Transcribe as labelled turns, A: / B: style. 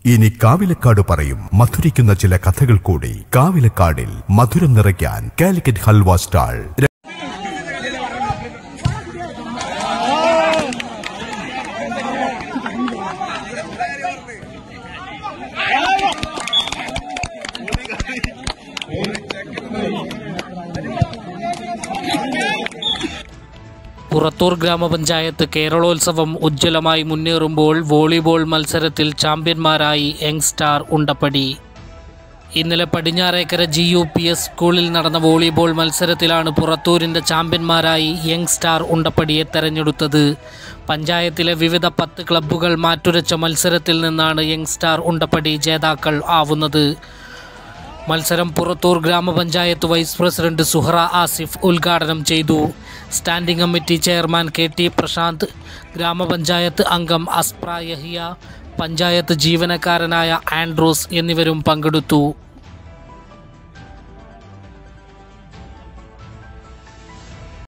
A: ഇനി കാവിലക്കാട് പറയും മധുരിക്കുന്ന ചില കഥകൾ കൂടി കാവിലക്കാടിൽ മധുരം നിറയ്ക്കാൻ കാലിക്കറ്റ് ഹൽവ സ്റ്റാൾ
B: പുറത്തൂർ ഗ്രാമപഞ്ചായത്ത് കേരളോത്സവം ഉജ്ജ്വലമായി മുന്നേറുമ്പോൾ വോളിബോൾ മത്സരത്തിൽ ചാമ്പ്യന്മാരായി യങ് സ്റ്റാർ ഉണ്ടപ്പടി ഇന്നലെ Padinjarekkara G U P S സ്കൂളിൽ നടന്ന വോളിബോൾ മത്സരത്തിലാണ് പുറത്തൂരിൻ്റെ ചാമ്പ്യന്മാരായി യങ് സ്റ്റാർ ഉണ്ടപ്പടിയെ തെരഞ്ഞെടുത്തത് പഞ്ചായത്തിലെ വിവിധ പത്ത് ക്ലബ്ബുകൾ മാറ്റുരച്ച മത്സരത്തിൽ നിന്നാണ് യങ് സ്റ്റാർ ഉണ്ടപ്പടി ജേതാക്കൾ ആവുന്നത് മത്സരം പുറത്തൂർ ഗ്രാമപഞ്ചായത്ത് വൈസ് പ്രസിഡന്റ് സുഹറ ആസിഫ് ഉദ്ഘാടനം ചെയ്തു standing committee chairman K T Prashanth ഗ്രാമപഞ്ചായത്ത് അംഗം അസ്പ്ര യഹിയ പഞ്ചായത്ത് ജീവനക്കാരനായ ആൻഡ്രൂസ് എന്നിവരും പങ്കെടുത്തു